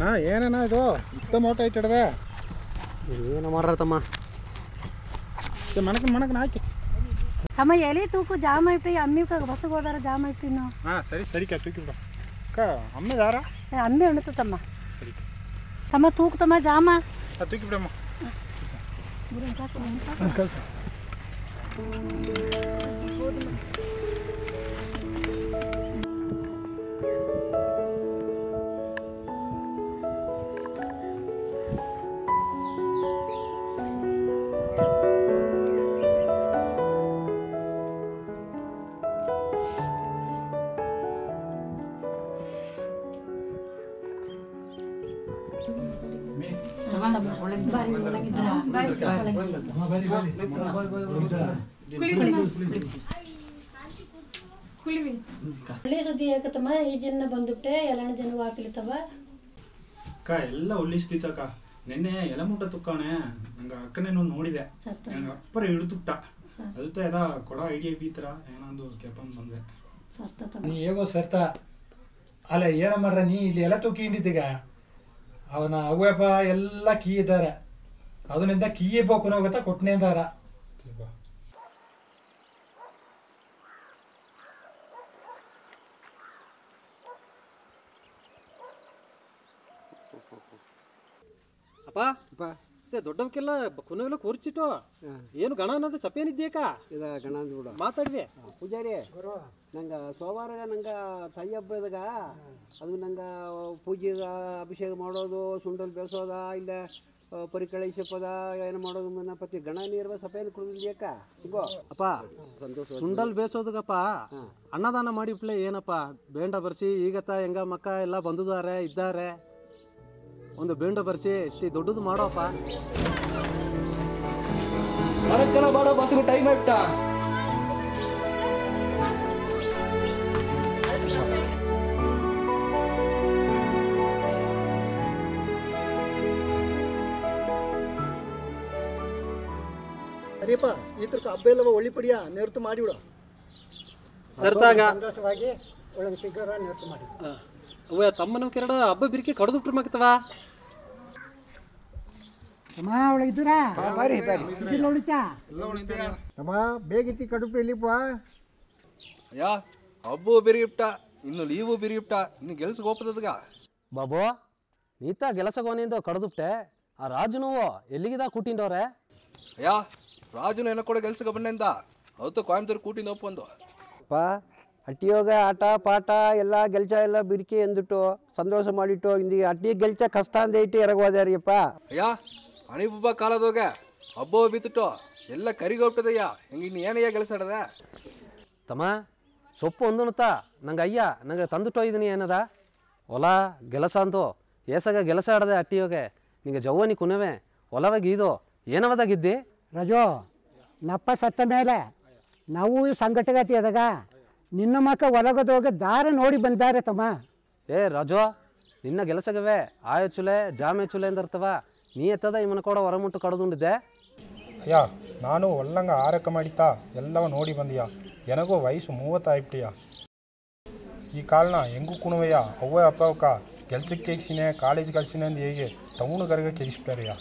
ನಾ ಏನೇನ ಇದು ಇತ್ತ ಮೋಟ ಇಟ್ಟಿಡ್ದೆ ಏನು ಮಾಡ್ರ ತಮ್ಮ ಮಣಕನ್ ಮಣಕನ್ ಹಾಕಿ ತಮ್ಮ ಎಲೆ ತೂಕು ಜಾಮ್ ಐತಿ ಅಮ್ಮಿ ಬಸ್ಸಿಗೆ ಹೋದಾರ ಜಾಮ್ ಐತಿ ಇನ್ನು ಹಾಂ ಸರಿ ಸರಿ ಕಾ ತೂಕಿ ಬಿಡು ಅಕ್ಕ ಅಮ್ಮ ಯಾರ ಏ, ಅಮ್ಮಿ ಉಣ್ತು ತಮ್ಮ ತಮ್ಮ ತೂಕು ತಮ್ಮ ಜಾಮ ಆ, ತೂಕಿ ಬಿಡಮ್ಮ ಕಳ್ಸ ಒಳ್ಳೆ ಸುದ್ದಿ ಯಾಕತ್ತಮ್ಮ ಈ ಜನ ಬಂದ್ಬಿಟ್ಟೆ ಎಲ್ಲ ಜನ ಹಾಕಿಲ್ತವ ಅಕ್ಕ ಎಲ್ಲ ಒಳ್ಳೆ ಸ್ಥಿತಿ ಅಕ್ಕ ನಿನ್ನೆ ಎಲೆ ಮುಟ್ಟ ತುಕ್ಕಾಣೆ ನಂಗೆ ಅಕ್ಕನೇನು ನೋಡಿದೆ ಸರ್ತ ನಂಗೆ ಅಪ್ಪರ ಹಿಡಿದು ತುಕ್ತ ಸರ್. ಅದಕ್ಕೆ ಅದ ಕೊಡ ಐಡಿಯಾ ಬೀತರ ಏನೊಂದು ಕೆಪನ್ ಬಂದೆ ಸರ್ತ ತಮ್ಮ ನೀ ಹೇಗೋ ಸರ್ತ ಅಲ್ಲ ಏನ ಮಾಡ್ರ ನೀ ಇಲ್ಲಿ ಎಲ್ಲ ತೂಕಿ ಹಿಂಡಿದ್ದೀಗ ಅವನ ಅವ್ಯಪ್ಪ ಎಲ್ಲ ಕೀ ಇದ್ದಾರೆ ಅದನ್ನಿಂದ ಕೀ ಬೇಕು ಗೊತ್ತಾ ಕೊಟ್ಟನೆ ಅಂದಾರ ಅಪ್ಪ ಅಪ್ಪ ದೊಡ್ಡವಕ್ಕೆಲ್ಲ ಕುನವೆಲ್ಲ ಕೂರ್ಚಿಟ್ಟು ಏನು ಗಣ ಅನ್ನೋದು ಸಪೇನಿದ್ದೇಕ ಇದ ಗಣ ಅಂದ್ಬಿಡು ಮಾತಾಡ್ವಿ ಪೂಜಾರಿ ನಂಗೆ ಸೋಮವಾರ ನಂಗೆ ತಾಯಿ ಹಬ್ಬದಾಗ ಅದು ನಂಗೆ ಪೂಜೆಗ ಅಭಿಷೇಕ ಮಾಡೋದು ಸುಂಡಲ್ ಬೇಸೋದ ಇಲ್ಲ ಆ, ಪರಿಕಳಿಸಪದ ಏನು ಮಾಡೋದು ನನ್ನ ಪತಿ ಗಣ ನೀರ್ವ ಸಪೇನು ಕುಡಿದ್ಯಾಕ ಇಗೋ ಅಪ್ಪ ಸಂತೋಷ ಸುಂಡಲ್ ಬೇಸೋದಗಪ್ಪ ಅನ್ನದಾನ ಮಾಡಿಬಿಟ್ಲೆ ಏನಪ್ಪ ಬೇಂಡ ಬರ್ಸಿ ಈಗತ್ತ ಹೆಂಗ ಮಕ್ಕ ಎಲ್ಲ ಬಂದಿದ್ದಾರೆ ಇದ್ದಾರೆ ಒಂದು ಬೇಂಡ ಬರ್ಸಿ ಇಷ್ಟು ದೊಡ್ಡದು ಮಾಡೋಪ್ಪ ನಾಲ್ಕು ಜನ ಬಾಡೋ ಬಸ್ಸಿಗೆ ಟೈಮ್ ಆಯ್ತಾ ಸರಿಯಪ್ಪ ಈ ತರಕ ಹಬ್ಬ ಎಲ್ಲವ ಒಳ್ಳಿ ಪಡಿಯ ನೆರ್ತು ಮಾಡಿಬಿಡು ಸರ್ತಾಗ ಸಂತೋಷವಾಗಿ ಒಳಗೆ ಸಿಗ್ಗಾರ ನೆರ್ತು ಮಾಡಿ ಅವ ತಮ್ಮನ ಕೆರಡ ಹಬ್ಬ ಬಿರಿಕೆ ಕಡ್ದುಟ್ರು ಮಗ್ತವ ಅಮ್ಮ ಒಳಗಿದ್ದೀರಾ ಬಾರಿ ಬಾರಿ ಉಳಿತಾ ಅಮ್ಮ ಬೇಗಿತ್ತಿ ಕಡುಪು ಎಲ್ಲಿಪ್ಪ ಯಾ ಹಬ್ಬು ಬಿರಿಗಿಪ್ಟ ಇನ್ನು ಲೀವು ಬಿರಿಗಿಪ್ಟ ಇನ್ನು ಗೆಲ್ಸಕ್ಕೆ ಹೋಗ್ತದಗ ಬಾಬು ನೀತ ಗೆಲಸಗೋನಿಂದ ಕಡ್ದುಬಿಟ್ಟೆ ಆ ರಾಜು ಎಲ್ಲಿಗಿದ ಕೂಟಿಂಡವ್ರೆ ಯಾ ರಾಜುನು ಏನೋ ಕೂಡ ಗೆಲ್ಸಕ್ಕೆ ಬನ್ನೆಂದ ಅವತ್ತು ಕೊಯಂಬತ್ತೂರು ಕೂಟಿಂದ ಒಪ್ಪೊಂದು ಅಪ್ಪ ಅಟ್ಟಿಯೋಗ ಆಟ ಪಾಠ ಎಲ್ಲ ಗೆಲ್ಚ ಎಲ್ಲ ಬಿರಿಕೆ ಎಂದಿಟ್ಟು ಸಂತೋಷ ಮಾಡಿಟ್ಟು ಇಂದಿ ಅಟ್ಟಿ ಗೆಲ್ಚ ಕಷ್ಟ ಅಂದ ಇಟ್ಟು ಎರಗೋದ್ಯಾರಿಯಪ್ಪ ಅಯ್ಯ ಅಣಿಬುಬ್ಬ ಕಾಲದೋಗ ಹಬ್ಬ ಬಿತ್ತಿಟ್ಟು ಎಲ್ಲ ಕರಿಗ ಹೋಗ್ತದಯ್ಯ ಹೆಂಗೆ ಇನ್ನು ಏನಯ್ಯ ಗೆಲ್ಸಾಡದ ತಮ್ಮ ಸೊಪ್ಪು ಒಂದುಣತ ನಂಗೆ ಅಯ್ಯ ನಂಗೆ ತಂದುಟೋ ಇದೀನಿ ಏನದ ಹೊಲ ಗೆಲಸ ಅಂತು ಏಸಾಗ ಗೆಲಸ ಆಡದೆ ಅಟ್ಟಿಯೋಗೆ ನಿಂಗೆ ಜವ್ವನಿ ಕುನವೆ ಹೊಲವಾಗಿ ಇದು ಏನವದಾಗಿದ್ದಿ ರಜೋ ನಪ್ಪ ಸತ್ತ ಮೇಲೆ ನಾವು ಸಂಘಟಗತಿ ಅದಾಗ ನಿನ್ನ ಮಕ್ಕ ಒಳಗದೋಗ ದಾರ ನೋಡಿ ಬಂದಾರೆ ತಮ್ಮ ಏ ರಾಜು ನಿನ್ನ ಗೆಲಸಗವೆ ಆಯ ಚುಲೆ ಜಾಮೆ ಚುಲೆ ಅಂದಿರ್ತವ ನೀ ಎತ್ತದ ಇವನ ಕೂಡ ಹೊರಮುಟ್ಟು ಕಡ್ದುಂಡಿದ್ದೆ ಅಯ್ಯ ನಾನು ಒಲ್ಲಂಗ ಆರಕ ಮಾಡಿತಾ ಎಲ್ಲವ ನೋಡಿ ಬಂದಿಯ ಎನಗೋ ವಯಸ್ಸು ಮೂವತ್ತಾಯ್ಬಿಟ್ಟಿಯ ಈ ಕಾಲನ ಹೆಂಗೂ ಕುಣವಯ್ಯ ಅವ್ವ ಅಪ್ಪ ಅವಕ್ಕ ಕೆಲ್ಸಕ್ಕೆ ಕೆಗಿಸಿನೇ ಕಾಲೇಜ್ ಕಳ್ಸಿನೇ ಅಂದು ಹೇಗೆ ಟೌನ್ ಗರ್ಗ ಕೆಗಿಸ್ಬಿಟ್ಟಾರಯ್ಯ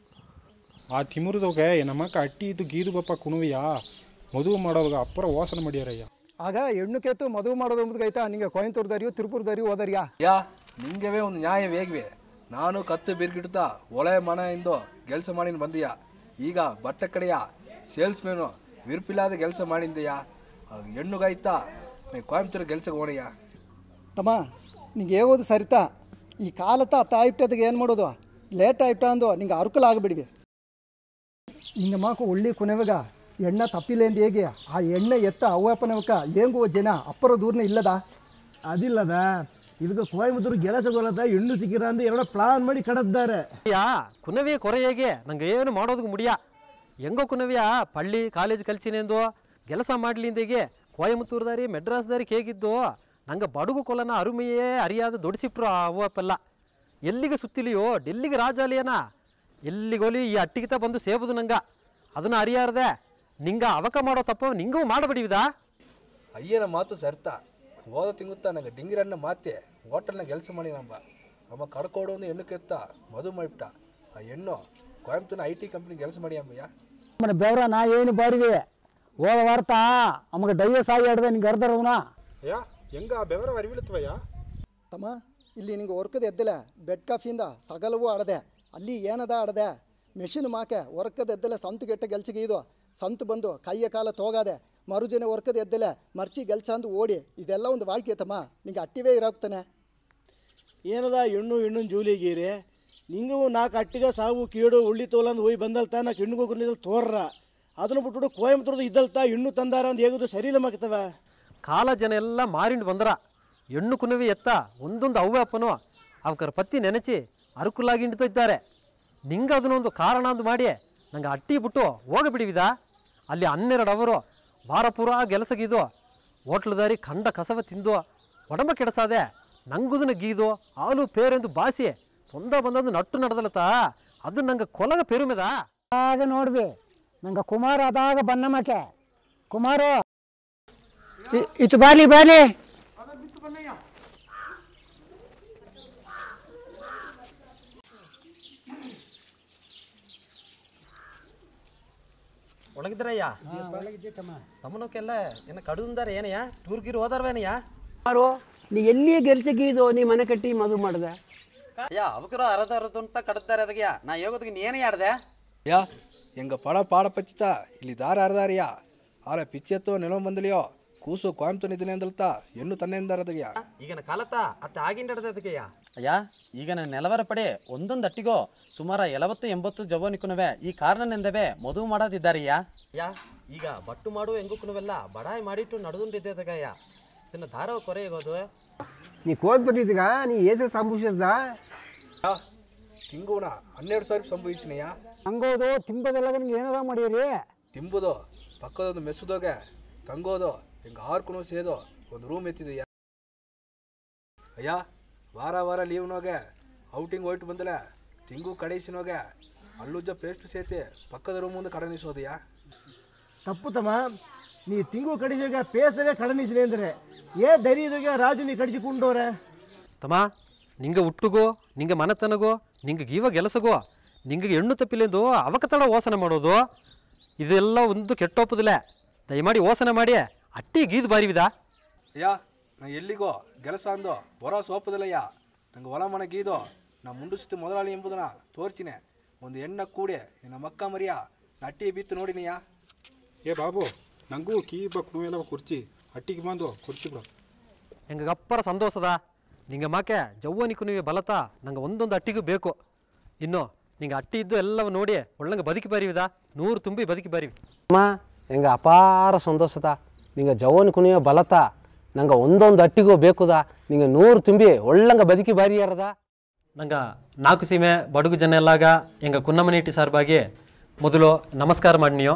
ಆ ತಿಮುರದೋಗೆ ನಮ್ಮಕ್ಕ ಅಟ್ಟಿ ಇದ್ದು ಗೀದು ಬಪ್ಪ ಕುಣವಯ್ಯ ಮದುವೆ ಮಾಡೋವಾಗ ಅಪ್ಪರ ವಾಸನ ಮಾಡ್ಯಾರಯ್ಯ ಆಗ ಹೆಣ್ಣು ಕೆತ್ತು ಮದುವೆ ಮಾಡೋದು ಅಂಬುದೈತಾ ನಿಂಗೆ ಕೊಯಂತೂರ್ದಾರಿಯೋ ತಿರುಪುರದಾರಿಯೋ ಹೋದರಿಯಾ ಯಾ ನಿಂಗೆವೇ ಒಂದು ನ್ಯಾಯ ವೇಗ್ವೆ ನಾನು ಕತ್ತು ಬಿರ್ಗಿಡ್ತಾ ಒಳೆ ಮನ ಎಂದು ಕೆಲಸ ಮಾಡಿನ ಬಂದೀಯ ಈಗ ಬಟ್ಟೆ ಕಡೆಯ ಸೇಲ್ಸ್ಮೇನು ವಿರುಪಿಲ್ಲದ ಕೆಲಸ ಮಾಡಿಂದೆಯಾ ಅದು ಹೆಣ್ಣುಗಾಯ್ತಾ ನೀ ಕೊಯಂಬತ್ತೂರು ಕೆಲಸಕ್ಕೆ ಹೋಣಯ್ಯ ತಮ್ಮ ನಿಂಗೆ ಹೇಗೋದು ಸರಿತಾ ಈ ಕಾಲತ್ತ ತಾಯಿಟ್ಟದಗೆ ಏನು ಮಾಡೋದು ಲೇಟ್ ಆಯ್ತಾ ಅಂದು ನಿಂಗೆ ಅರುಕಲ್ ಆಗಿಬಿಡಿವೆ ನಿಂಗೆ ಮಾಕು ಒಳ್ಳೆ ಕೊನೆವಾಗ ಎಣ್ಣೆ ತಪ್ಪಿಲ್ಲ ಎಂದು ಹೇಗೆ ಆ ಎಣ್ಣೆ ಎತ್ತ ಅವ್ವಪ್ಪನವಕ್ಕ ಏಂಗುವ ಜನ ಅಪ್ಪರ ದೂರನೇ ಇಲ್ಲದ ಅದಿಲ್ಲದ ಇದಕ್ಕೆ ಕೊಯಮತ್ತೂರು ಗೆಲಸಗೊಲ್ಲದ ಹೆಣ್ಣು ಸಿಕ್ಕಿರ ಅಂತ ಎರಡೋ ಪ್ಲಾನ್ ಮಾಡಿ ಕಡದ್ದಾರೆ ಯಾ ಕುನವಿಯ ಕೊರೆಯೇಗೆ ನಂಗೆ ಏನು ಮಾಡೋದಕ್ಕೆ ಮುಡಿಯ ಹೆಂಗೋ ಕುನವಿಯ ಪಳ್ಳಿ ಕಾಲೇಜ್ ಕಲ್ಚಿನೆಂದು ಕೆಲಸ ಮಾಡ್ಲಿಂದಿಗೆ ಕೊಯಮತ್ತೂರ್ದಾರಿ ಮೆಡ್ರಾಸ್ದಾರಿ ಹೇಗಿದ್ದು ನಂಗೆ ಬಡುಗು ಕೊಲನ ಅರುಮೆಯೇ ಅರಿಯಾದ ದೊಡ್ಸಿಟ್ರು ಆ ಅವ್ವಪ್ಪೆಲ್ಲ ಎಲ್ಲಿಗೆ ಸುತ್ತಿಲಿಯೋ ಡೆಲ್ಲಿಗೆ ರಾಜಾಲಿಯನ ಎಲ್ಲಿಗೋಲಿ ಈ ಅಟ್ಟಿಗಿತ ಬಂದು ಸೇಬುದು ನಂಗ ಅದನ್ನ ಅರಿಯಾರ್ದೆ ನಿಂಗ ಅವಕ ಮಾಡೋ ತಪ್ಪ ನಿಂಗೂ ಮಾಡಬೇಡಿವಿದ ಅಯ್ಯನ ಮಾತು ಸರ್ತ ಹೋದ ತಿಂಗುತ್ತಾ ನಂಗೆ ಡಿಂಗಿರನ್ನ ಮಾತೆ ಹೋಟೆಲ್ನ ಕೆಲಸ ಮಾಡಿ ನಂಬ ಅಮ್ಮ ಕರ್ಕೋಡು ಒಂದು ಹೆಣ್ಣು ಕೆತ್ತ ಮದು ಮಾಡಿಬಿಟ್ಟ ಆ ಹೆಣ್ಣು ಕೊಯಂಬತ್ತೂರಿನ ಐ ಟಿ ಕಂಪ್ನಿ ಕೆಲಸ ಮಾಡಿ ಅಮ್ಮಯ್ಯ మన బెవరా నా ఏని బాడివి ఓల వార్త అమ్మకి డయ్య సాయి ఆడదే నీకు అర్థరవునా ಅಯ್ಯ ಹೆಂಗ ಬೆವರ ಅರಿವಿಲತ್ವಯ್ಯ ತಮ್ಮ ಇಲ್ಲಿ ನಿಂಗೆ ವರ್ಕದ ಎದ್ದಲೆ ಬೆಡ್ ಕಾಫಿಯಿಂದ ಸಗಲವೂ ಆಡದೆ ಅಲ್ಲಿ ಏನದ ಆಡದೆ ಮೆಷಿನ್ ಮಾಕೆ ವರ್ಕದ ಎದ್ದಲೆ ಸಂತು ಗೆಟ್ಟ ಗೆಲ್ಸಿಗೆ ಇದು ಸಂತು ಬಂದು ಕೈಯ ಕಾಲ ತೋಗಾದೆ ಮರುಜನೆ ವರ್ಕದ ಎದ್ದಲೆ ಮರ್ಚಿ ಗೆಲ್ಸ ಅಂದು ಓಡಿ ಇದೆಲ್ಲ ಒಂದು ವಾಳ್ಕೆ ತಮ್ಮ ನಿಂಗೆ ಅಟ್ಟಿವೇ ಇರಾಗ್ತಾನೆ ಏನದ ಹೆಣ್ಣು ಹೆಣ್ಣು ಜೂಲಿಗೀರಿ ನಿಂಗೂ ನಾಲ್ಕು ಅಟ್ಟಿಗೆ ಸಾವು ಕೀಡು ಉಳ್ಳಿ ತೋಲಂದು ಹೋಗಿ ಬಂದಲ್ತ ನಾಲ್ಕು ಹೆಣ್ಣು ಹೋಗಿರ್ಲಿಲ್ಲ ತೋರ್ರ ಅದನ್ನು ಬಿಟ್ಬಿಟ್ಟು ಕೊಯಂಬತ್ತೂರ್ದು ಇದ್ದಲ್ತ ಹೆಣ್ಣು ತಂದಾರ ಅಂತ ಹೇಗೋದು ಸರಿ ಇಲ್ಲ ಮಾಕ್ತವ ಕಾಲ ಜನ ಎಲ್ಲ ಮಾರಿಂಡು ಬಂದ್ರ ಹೆಣ್ಣು ಕುನವಿ ಎತ್ತ ಒಂದೊಂದು ಅವ್ವೆ ಅಪ್ಪನು ಅವಕರ ಪತ್ತಿ ನೆನೆಚಿ ಅರುಕುಲಾಗಿ ಇದ್ದಾರೆ ನಿಂಗೆ ಅದನ್ನೊಂದು ಕಾರಣ ಅಂದು ಮಾಡಿ ನಂಗೆ ಅಟ್ಟಿ ಬಿಟ್ಟು ಹೋಗಬಿಡಿವಿದ ಅಲ್ಲಿ ಹನ್ನೆರಡು ಅವರು ವಾರ ಪೂರ ಗೆಲಸಗಿದು ಹೋಟ್ಲದಾರಿ ಕಂಡ ಕಸವ ತಿಂದು ಒಡಂಬ ಕೆಡಸಾದೆ ನಂಗುದನ್ನ ಗೀದು ಹಾಲು ಪೇರೆಂದು ಬಾಸಿ ಸೊಂದ ಬಂದದ್ದು ನಟ್ಟು ನಡೆದಲತ್ತ ಅದು ನಂಗೆ ಕೊಲಗ ಪೆರುಮೆದ ಆಗ ನೋಡ್ವಿ ನಂಗೆ ಕುಮಾರ ಅದಾಗ ಬನ್ನಮ್ಮಕ್ಕೆ ಕುಮಾರು ಇ- ಇತ್ತು ಬಾಲಿ ಬಾಲಿ ಒಳಗಿದ್ರಯ್ಯ ತಮ್ಮನಕ್ಕೆಲ್ಲ ಏನ ಕಡುದಾರ ಏನಯ್ಯ ಟೂರ್ ಗೀರ್ ಹೋದಾರ್ವೇನಯ್ಯ ಯಾರು ನೀ ಎಲ್ಲಿ ಗೆಲ್ಸಗೀದು ನೀ ಮನೆ ಕಟ್ಟಿ ಮದುವೆ ಮಾಡಿದೆ ಅಯ್ಯ ಅವಕರು ಅರದ ಅರದ ಅಂತ ಕಡ್ದಾರೆ ಅದಕ್ಕೆ ನಾ ಹೇಗೋದಕ್ಕೆ ನೀ ಏನೇ ಆಡ್ದೆ ಯಾ ಎಂಗ ಪಡ ಪಾಡ ಪಚ್ಚಿತ ಇಲ್ಲಿ ದಾರ ಅರ್ದಾರಿಯ ಆಲ ಪಿಚ್ಚೆತ್ತೋ ನೆಲೋ ಬಂದಲಿಯೋ ಕೂಸು ಕೊಯಂಬತ್ತೂರು ಇದ್ದೀನಿ ಅಂದಲ್ತ ಹೆಣ್ಣು ತನ್ನೆಂದಾರದಯ್ಯ ಈಗಿನ ಕಾಲತ್ತ ಅತ್ತೆ ಆಗಿಂಡದ ಅದಕ್ಕೆ ಅಯ್ಯ ಈಗ ನನ್ನ ನೆಲವರ ಪಡೆ ಒಂದೊಂದು ಅಟ್ಟಿಗೋ ಸುಮಾರು ಎಲವತ್ತು ಎಂಬತ್ತು ಜವನಿಕುನವೆ ಈ ಕಾರಣನೆಂದವೇ ಮದುವೆ ಮಾಡೋದಿದ್ದಾರಯ್ಯ ಯಾ ಈಗ ಬಟ್ಟು ಮಾಡುವ ಹೆಂಗುಕುನವೆಲ್ಲ ಬಡಾಯಿ ಮಾಡಿಟ್ಟು ನಡೆದುಂಡಿದ್ದೆ ಅದಕ್ಕಯ್ಯ ಇದನ್ನ ದಾರವ ಕೊರೆಯೋದು ನೀ ಕೋದ್ ಬಿಟ್ಟಿದ್ದೀಗ ನೀ ಏಸು ಸಂಭವಿಸಿದ ತಿಂಗುವನ ಹನ್ನೆರಡು ಸಾವಿರ ಸಂಭವಿಸಿನಯ್ಯ ಹಂಗೋದು ತಿಂಬದೆಲ್ಲ ನಿಮ್ಗೆ ಏನದ ಮಾಡೀರಿ ತಿಂಬುದು ಪಕ್ಕದೊಂದು ಮೆಸ್ಸುದೋಗೆ ತಂಗೋದು ಹಿಂಗ ಆರ್ಕುನು ಸೇದೋ ಒಂದು ರೂಮ್ ಎತ್ತಿದಯ್ಯ ಅಯ್ಯ ವಾರ ವಾರ ಲೀವ್ನೋಗೆ ಔಟಿಂಗ್ ಹೋಯ್ತು ಬಂದಲೆ ತಿಂಗು ಕಡೆಸಿನೋಗೆ ಅಲ್ಲುಜ್ಜ ಪೇಸ್ಟ್ ಸೇತಿ ಪಕ್ಕದ ರೂಮ್ ಮುಂದೆ ಕಡನಿಸೋದಯ್ಯ ತಪ್ಪು ತಮ್ಮ ನೀ ತಿಂಗಳು ಕಡಿಸಿಗ ಪೇಸಾಗ ಕಡನಿಸಿದೆ ಅಂದರೆ ಏ ಧೈರ್ಯದಾಗ ರಾಜು ನೀ ಕಡಿಸಿಕೊಂಡವ್ರೆ ತಮ್ಮ ನಿಂಗೆ ಹುಟ್ಟುಗೋ ನಿಂಗೆ ಮನೆತನಗೋ ನಿಂಗೆ ಗೀವ ಗೆಲಸಗೋ ನಿಂಗೆ ಹೆಣ್ಣು ತಪ್ಪಿಲೆಂದು ಅವಕತಡ ಓಸನೆ ಮಾಡೋದು ಇದೆಲ್ಲ ಒಂದು ಕೆಟ್ಟೊಪ್ಪದಿಲ್ಲ ದಯಮಾಡಿ ಓಸನೆ ಮಾಡಿ ಅಟ್ಟಿ ಗೀದು ಬಾರಿವಿದ ಅಯ್ಯ ನಾ ಎಲ್ಲಿಗೋ ಕೆಲಸ ಅಂದು ಹೊರ ಸೋಪದಲ್ಲಯ್ಯ ನಂಗೆ ಹೊಲ ಮನೆ ಗೀದು ನಾ ಮುಂಡುಸ್ತಿ ಮೊದಲಾಳಿ ಎಂಬುದನ್ನ ತೋರ್ಚಿನೆ ಒಂದು ಹೆಣ್ಣ ಕೂಡಿ ನಿನ್ನ ಮಕ್ಕ ಮರಿಯ ನಟ್ಟಿ ಬಿತ್ತು ನೋಡಿನಯ್ಯ ಏ ಬಾಬು ನಂಗೂ ಕೀ ಬಕ್ನು ಎಲ್ಲ ಕುರ್ಚಿ ಅಟ್ಟಿಗೆ ಬಂದು ಕುರ್ಚಿ ಬಿಡು ಹೆಂಗೆ ಗಪ್ಪರ ಸಂತೋಷದ ನಿಂಗೆ ಮಾಕೆ ಜವ್ವನಿಕು ನೀವೇ ಬಲತ ನಂಗೆ ಒಂದೊಂದು ಅಟ್ಟಿಗೂ ಬೇಕು ಇನ್ನು ನಿಂಗೆ ಅಟ್ಟಿ ಇದ್ದು ಎಲ್ಲವ ನೋಡಿ ಒಳ್ಳಂಗೆ ಬದುಕಿ ಬಾರಿವಿದ ನೂರು ತುಂಬಿ ಬದುಕಿ ಬಾರಿವಿ ಅಮ್ಮ ಹೆಂಗೆ ಅಪಾರ ಸಂತೋಷದ ನಿಂಗೆ ಜವನ್ ಕುಣಿಯೋ ಬಲತ ನಂಗೆ ಒಂದೊಂದು ಅಟ್ಟಿಗೂ ಬೇಕುದ ನಿಂಗೆ ನೂರು ತುಂಬಿ ಒಳ್ಳಂಗ ಬದುಕಿ ಬಾರಿ ಯಾರದ ನಂಗೆ ನಾಲ್ಕು ಸೀಮೆ ಬಡುಗು ಜನ ಎಲ್ಲಾಗ ಎಂಗ ಕುನ್ನಮನೀಟಿ ಸಾರ್ಬಾಗಿ ಮೊದಲು ನಮಸ್ಕಾರ ಮಾಡಿನಿಯೋ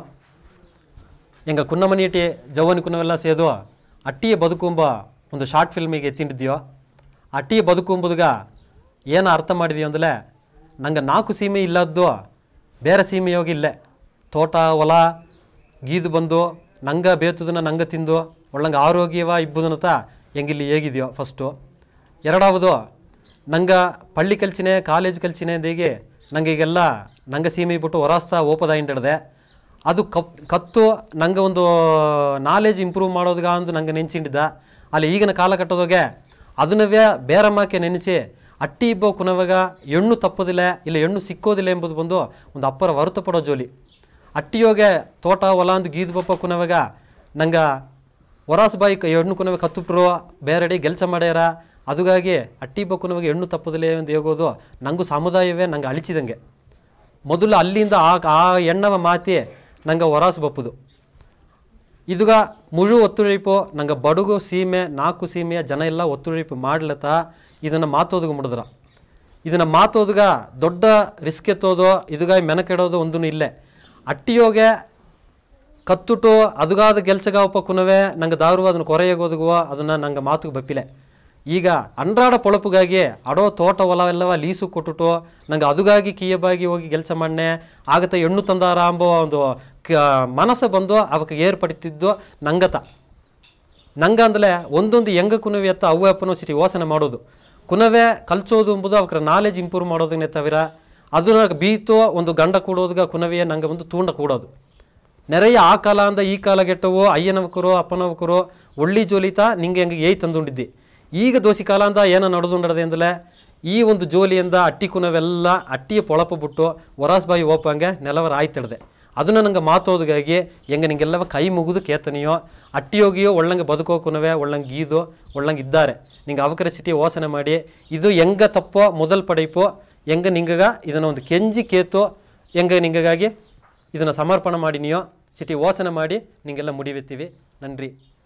ಎಂಗ ಕುನ್ನಮನೀಟಿ ಜವನಿ ಕುನ್ನವೆಲ್ಲ ಸೇದು ಅಟ್ಟಿಯ ಬದುಕುಂಬ ಒಂದು ಶಾರ್ಟ್ ಫಿಲ್ಮಿಗೆ ಎತ್ತಿಂಡಿದ್ಯೋ ಅಟ್ಟಿಯ ಬದುಕು ಎಂಬುದುಗ ಏನು ಅರ್ಥ ಮಾಡಿದೀವಿ ಅಂದಲೇ ನಂಗೆ ನಾಲ್ಕು ಸೀಮೆ ಇಲ್ಲದ್ದು ಬೇರೆ ಸೀಮೆ ಹೋಗಿ ಇಲ್ಲೇ ತೋಟ ಹೊಲ ಗೀದು ಬಂದು ನಂಗೆ ಬೇತದನ್ನ ನಂಗೆ ತಿಂದು ಒಳ್ಳಂಗೆ ಆರೋಗ್ಯವ ಇಬ್ಬುದನ್ನತ ಹೆಂಗಿಲ್ಲಿ ಹೇಗಿದೆಯೋ ಫಸ್ಟು ಎರಡವದು ನಂಗೆ ಪಳ್ಳಿ ಕಲ್ಚಿನೆ ಕಾಲೇಜ್ ಕಲ್ಚಿನೆ ಅಂದೇಗೆ ನಂಗೆ ಈಗೆಲ್ಲ ನಂಗೆ ಸೀಮೆ ಬಿಟ್ಟು ಹೊರಾಸ್ತಾ ಓಪದ ಹಿಂಡಿಡ್ದೆ ಅದು ಕಪ್ ಕತ್ತು ನಂಗೆ ಒಂದು ನಾಲೆಜ್ ಇಂಪ್ರೂವ್ ಮಾಡೋದ್ಗ ಅಂದು ನಂಗೆ ನೆನ್ಸಿಂಡಿದ್ದ ಅಲ್ಲಿ ಈಗಿನ ಕಾಲಘಟ್ಟದಾಗೆ ಅದನ್ನವೇ ಬೇರಮ್ಮಕ್ಕೆ ನೆನೆಸಿ ಅಟ್ಟಿ ಇಬ್ಬ ಕುನವಾಗ ಹೆಣ್ಣು ತಪ್ಪೋದಿಲ್ಲ ಇಲ್ಲ ಹೆಣ್ಣು ಸಿಕ್ಕೋದಿಲ್ಲ ಎಂಬುದು ಬಂದು ಒಂದು ಅಪ್ಪರ ಹೊರತುಪಡೋ ಜೋಲಿ ಅಟ್ಟಿಯೋಗೆ ತೋಟ ಹೊಲ ಅಂದು ಗೀದು ಬಪ್ಪ ಕುನವಾಗ ನಂಗೆ ಹೊರಾಸ್ ಬಾಯಿ ಕ- ಹೆಣ್ಣು ಕುನವೆ ಕತ್ತುಟ್ರು ಬೇರೆಡೆ ಗೆಲ್ಸ ಮಾಡ್ಯಾರ ಅದುಗಾಗಿ ಅಟ್ಟಿ ಬಕ್ಕುನವಾಗ ಹೆಣ್ಣು ತಪ್ಪದಿಲ್ಲ ಎಂದು ಹೇಗೋದು ನಂಗೂ ಸಮುದಾಯವೇ ನಂಗೆ ಅಳಿಚಿದಂಗೆ ಮೊದಲು ಅಲ್ಲಿಂದ ಆ ಆ ಎಣ್ಣವ ಮಾತಿ ನಂಗೆ ಹೊರಾಸು ಬಪ್ಪುದು ಇದುಗ ಮುಳು ಒತ್ತುಳಿಪು ನಂಗೆ ಬಡುಗು ಸೀಮೆ ನಾಲ್ಕು ಸೀಮೆಯ ಜನ ಎಲ್ಲ ಒತ್ತುಳಿಪು ಮಾಡ್ಲತ್ತ ಇದನ್ನು ಮಾತೋದುಗ ಮುಡಿದ್ರ ಇದನ್ನು ಮಾತೋದುಗ ದೊಡ್ಡ ರಿಸ್ಕ್ ಎತ್ತೋದು ಇದುಗ ಮೆನಕೆಡೋದು ಒಂದೂ ಇಲ್ಲೇ ಅಟ್ಟಿಯೋಗೆ ಕತ್ತುಟು ಅದುಗಾದ ಗೆಲ್ಸಗಾವಪ್ಪ ಕುನವೇ ನಂಗೆ ದಾರುವ ಅದನ್ನು ಕೊರೆಯೋಗೋದುಗುವ ಅದನ್ನು ನಂಗೆ ಮಾತುಗೆ ಬಪ್ಪಿಲೆ ಈಗ ಅಂಡ್ರಾಡ ಪೊಳಪುಗಾಗಿ ಅಡೋ ತೋಟ ಹೊಲ ಎಲ್ಲವ ಲೀಸು ಕೊಟ್ಟುಟು ನಂಗೆ ಅದುಗಾಗಿ ಕೀಯಬಾಗಿ ಹೋಗಿ ಕೆಲಸ ಮಾಡನೆ ಆಗತ್ತ ಹೆಣ್ಣು ತಂದಾರ ಎಂಬ ಒಂದು ಕ ಮನಸ್ಸು ಬಂದು ಅವಕ್ಕೆ ಏರ್ಪಡುತ್ತಿದ್ದು ನಂಗತ ನಂಗಂದಲೇ ಒಂದೊಂದು ಹೆಂಗ ಕುನವಿ ಎತ್ತ ಅವ್ವ ಅಪ್ಪನೂ ಸಿಟಿ ಯೋಸನೆ ಮಾಡೋದು ಕುನವೇ ಕಲ್ಚೋದು ಎಂಬುದು ಅವರ ನಾಲೆಜ್ ಇಂಪ್ರೂವ್ ಮಾಡೋದನ್ನೇ ತವಿರ ಅದನ್ನ ಬೀತೋ ಒಂದು ಗಂಡ ಕೂಡೋದ್ಗ ಕುನವೆಯ ನಂಗೆ ಒಂದು ತೂಂಡ ಕೂಡೋದು ನೆರೆಯ ಆ ಕಾಲ ಅಂದ ಈ ಕಾಲ ಗೆಟ್ಟವು ಅಯ್ಯನವಕರು ಅಪ್ಪನವಕರು ಒಳ್ಳಿ ಜೋಲಿತ ನಿಂಗೆ ಹೆಂಗೆ ಏಯ್ ತಂದುಂಡಿದ್ದಿ ಈಗ ದೋಸಿ ಕಾಲ ಅಂದ ಏನೋ ನಡೆದುಂಡದೆ ಅಂದಲೆ ಈ ಒಂದು ಜೋಲಿಯಿಂದ ಅಟ್ಟಿ ಕುನವೆಲ್ಲ ಅಟ್ಟಿಯ ಪೊಳಪ ಬಿಟ್ಟು ಹೊರಾಸ್ಬಾಯಿ ಓಪಂಗೆ ನೆಲವರ ಆಯ್ತಿಡ್ದೆ ಅದನ್ನು ನಂಗೆ ಮಾತೋದ್ಗಾಗಿ ಹೆಂಗೆ ನಿಂಗೆಲ್ಲವ ಕೈ ಮುಗಿದು ಕೇತನೆಯೋ ಅಟ್ಟಿಯೋಗಿಯೋ ಒಳ್ಳಂಗೆ ಬದುಕೋ ಕುನವೆ ಒಳ್ಳಂಗೆ ಗೀದು ಒಳ್ಳಂಗೆ ಇದ್ದಾರೆ ನಿಂಗೆ ಅವಕರ ಸಿಟಿ ಯೋಚನೆ ಮಾಡಿ ಇದು ಹೆಂಗ ತಪ್ಪೋ ಮೊದಲ್ ಪಡೈಪೋ ಹೆಂಗೆ ನಿಂಗಗ ಇದನ್ನು ಒಂದು ಕೆಂಜಿ ಕೇತು ಹೆಂಗೆ ನಿಂಗಾಗಿ ಇದನ್ನು ಸಮರ್ಪಣೆ ಮಾಡಿ ನೀವು ಸಿಟಿ ಓಸನೆ ಮಾಡಿ ನಿಂಗೆಲ್ಲ ಮುಡಿವೆತ್ತೀವಿ ನನ್ರಿ